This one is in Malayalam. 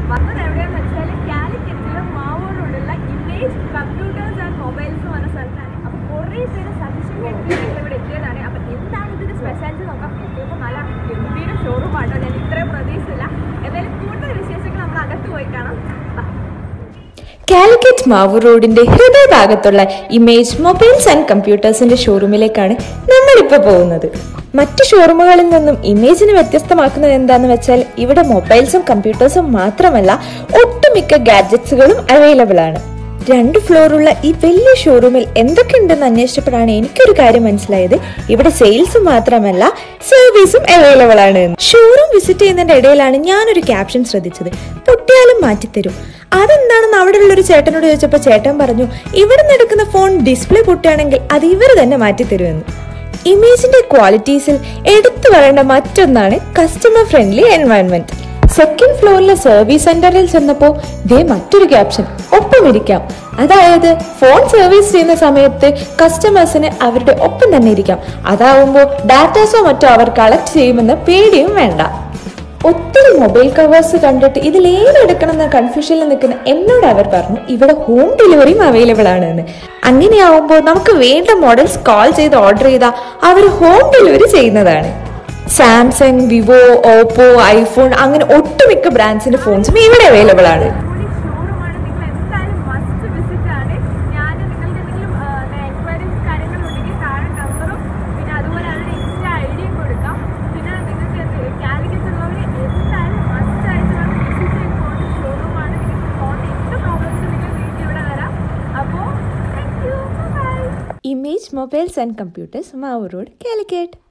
വന്നത് എവിടെയാന്ന് വെച്ചാൽ കാലിക്കറ്റിലെ മാവൂർ റോഡുള്ള ഇമേജ് കമ്പ്യൂട്ടേഴ്സ് ആൻഡ് മൊബൈൽസ് എന്ന് പറഞ്ഞ സ്ഥലത്താണ് അപ്പോൾ കുറേ പേര് സജഷൻ കേട്ടിട്ട് ഞങ്ങൾ ഇവിടെ എത്തിയതാണ് അപ്പോൾ എന്താണ് ഇതിന്റെ സ്പെഷ്യാലിറ്റി നോക്കാം എത്തിയപ്പോൾ നല്ല ഗംഭീര ഷോറൂമാണ് ഞാൻ ഇത്രയും പ്രതീക്ഷിച്ചില്ല എന്തായാലും കൂടുതൽ വിശേഷങ്ങൾ നമ്മൾ അകത്ത് പോയി കാണാം ബാ. കാലിക്കറ്റ് മാവൂർ റോഡിന്റെ ഹൃദയഭാഗത്തുള്ള ഇമേജ് മൊബൈൽസ് ആൻഡ് കമ്പ്യൂട്ടേഴ്സിന്റെ ഷോറൂമിലേക്കാണ് നമ്മളിപ്പോൾ പോകുന്നത് മറ്റ് ഷോറൂമുകളിൽ നിന്നും ഇമേജിനെ വ്യത്യസ്തമാക്കുന്നത് എന്താന്ന് വെച്ചാൽ ഇവിടെ മൊബൈൽസും കമ്പ്യൂട്ടേഴ്സും മാത്രമല്ല ഒട്ടുമിക്ക ഗാഡ്ജറ്റ്സുകളും അവൈലബിൾ ആണ് രണ്ട് ഫ്ലോറുള്ള ഈ വലിയ ഷോറൂമിൽ എന്തൊക്കെയുണ്ടെന്ന് അന്വേഷിച്ചപ്പോഴാണ് എനിക്കൊരു കാര്യം മനസ്സിലായത് ഇവിടെ സെയിൽസ് മാത്രമല്ല സർവീസും അവൈലബിൾ ആണ് എന്ന്. ഷോറൂം വിസിറ്റ് ചെയ്യുന്നതിന്റെ ഇടയിലാണ് ഞാനൊരു ക്യാപ്ഷൻ ശ്രദ്ധിച്ചത് പൊട്ടിയാലും മാറ്റിത്തരും അതെന്താണെന്ന് അവിടെയുള്ള ഒരു ചേട്ടനോട് ചോദിച്ചപ്പോൾ ചേട്ടൻ പറഞ്ഞു ഇവിടെ നിന്ന് എടുക്കുന്ന ഫോൺ ഡിസ്പ്ലേ പൊട്ടുകയാണെങ്കിൽ അത് ഇവർ തന്നെ മാറ്റിത്തരുമെന്ന് ഇമേജിന്റെ ക്വാളിറ്റീസിൽ എടുത്തു പറയേണ്ട മറ്റൊന്നാണ് കസ്റ്റമർ ഫ്രണ്ട്ലി എൻവയൺമെന്റ് സെക്കൻഡ് ഫ്ലോറിലെ സർവീസ് സെന്ററിൽ ചെന്നപ്പോൾ ദേ മറ്റൊരു ക്യാപ്ഷൻ ഒപ്പം ഇരിക്കാം അതായത് ഫോൺ സർവീസ് ചെയ്യുന്ന സമയത്ത് കസ്റ്റമേഴ്സിന് അവരുടെ ഒപ്പം തന്നെ ഇരിക്കാം അതാവുമ്പോൾ ഡാറ്റാസോ മറ്റോ അവർ കളക്ട് ചെയ്യുമെന്ന് പേടിയും വേണ്ട ഒത്തിരി മൊബൈൽ കവേഴ്സ് കണ്ടിട്ട് ഇതിൽ ഏതെടുക്കണം എന്ന കൺഫ്യൂഷനിൽ നിൽക്കുന്ന എന്നോട് അവർ പറഞ്ഞു ഇവിടെ ഹോം ഡെലിവറിയും അവൈലബിൾ ആണ് എന്ന് അങ്ങനെയാവുമ്പോൾ നമുക്ക് വേണ്ട മോഡൽസ് കോൾ ചെയ്ത് ഓർഡർ ചെയ്താൽ അവർ ഹോം ഡെലിവറി ചെയ്യുന്നതാണ് സാംസങ് വിവോ ഓപ്പോ ഐഫോൺ അങ്ങനെ ഒട്ടുമിക്ക ബ്രാൻഡ്സിന്റെ ഫോൺസും ഇവിടെ അവൈലബിൾ ആണ് അടിപൊളി ഷോറൂമാണ് നിങ്ങൾ എന്തായാലും മസ്റ്റ് വിസിറ്റ് ആണ് ഞാൻ നിങ്ങൾക്ക് എന്തെങ്കിലും എൻക്വയറീസ് കാര്യങ്ങളുണ്ടെങ്കിൽ താഴെ നമ്പറും പിന്നെ അതുപോലെ അതിന് ഇൻസ്റ്റ ഐ ഡിയും കൊടുക്കാം പിന്നെ നിങ്ങൾക്ക് കാലിക്കറ്റ് ഉള്ളവർ എന്തായാലും മസ്റ്റ് ആയിട്ട് വന്ന് വിസിറ്റ് ചെയ്ത് പോകുന്ന ഷോറൂമാണ് നിങ്ങൾക്ക് ഫോണിൽ എന്ത് പ്രോബ്ലംസ് നിങ്ങൾ വീട്ടിൽ ഇവിടെ വരാം അപ്പോൾ thank you bye image mobiles and computers Mavoor road Calicut